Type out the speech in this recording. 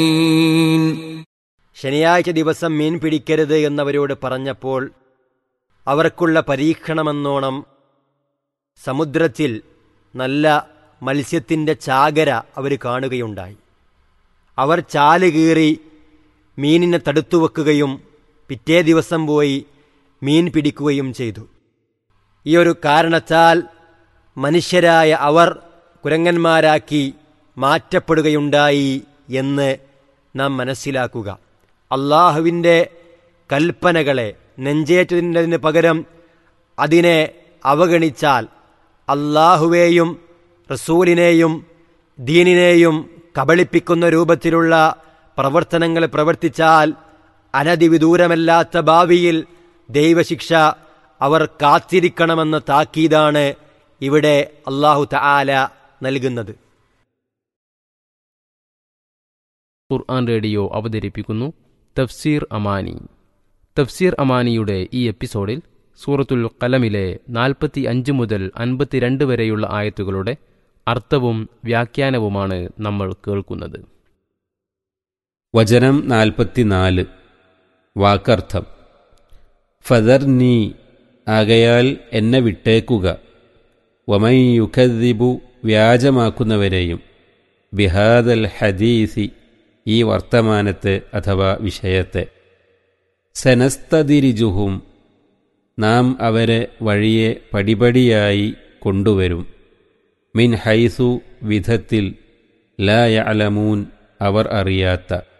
ശനിയാഴ്ച ദിവസം മീൻ പിടിക്കരുത് എന്നവരോട് പറഞ്ഞപ്പോൾ അവർക്കുള്ള പരീക്ഷണമെന്നോണം സമുദ്രത്തിൽ നല്ല മത്സ്യത്തിൻ്റെ ചാകര അവർ കാണുകയുണ്ടായി അവർ ചാല് കീറി മീനിനെ തടുത്തു വെക്കുകയും പിറ്റേ ദിവസം പോയി മീൻ പിടിക്കുകയും ചെയ്തു ഈ ഒരു കാരണത്താൽ മനുഷ്യരായ അവർ കുരങ്ങന്മാരാക്കി മാറ്റപ്പെടുകയുണ്ടായി എന്ന് നാം മനസ്സിലാക്കുക അള്ളാഹുവിൻ്റെ കൽപ്പനകളെ നെഞ്ചേറ്റതിന് പകരം അതിനെ അവഗണിച്ചാൽ അള്ളാഹുവേയും റസൂലിനെയും ദീനിനെയും കബളിപ്പിക്കുന്ന രൂപത്തിലുള്ള പ്രവർത്തനങ്ങൾ പ്രവർത്തിച്ചാൽ അനതിവിദൂരമല്ലാത്ത ഭാവിയിൽ ദൈവശിക്ഷ അവർ കാത്തിരിക്കണമെന്ന താക്കീതാണ് ഇവിടെ അള്ളാഹു തആല നൽകുന്നത് ഖുർആൻ റേഡിയോ അവതരിപ്പിക്കുന്നു തഫ്സീർ അമാനി തഫ്സീർ അമാനിയുടെ ഈ എപ്പിസോഡിൽ സൂറത്തുൽ കലമിലെ നാൽപ്പത്തി അഞ്ച് മുതൽ അൻപത്തിരണ്ട് വരെയുള്ള ആയത്തുകളുടെ അർത്ഥവും വ്യാഖ്യാനവുമാണ് നമ്മൾ കേൾക്കുന്നത് വചനം നാൽപ്പത്തിനാല് വാക്കർത്ഥം ഫദർ നീ ആകയാൽ എന്നെ വിട്ടേക്കുക വമൈ യുഖദിബു വ്യാജമാക്കുന്നവരെയും ബിഹാദൽ ഹദീസി ഈ വർത്തമാനത്തെ അഥവാ വിഷയത്തെ സനസ്തതിരിജുഹും നാം അവരെ വഴിയെ പടിപടിയായി കൊണ്ടുവരും മിൻ ഹൈസു വിധത്തിൽ ലാ യഅലമൂൻ അവർ അറിയാത്ത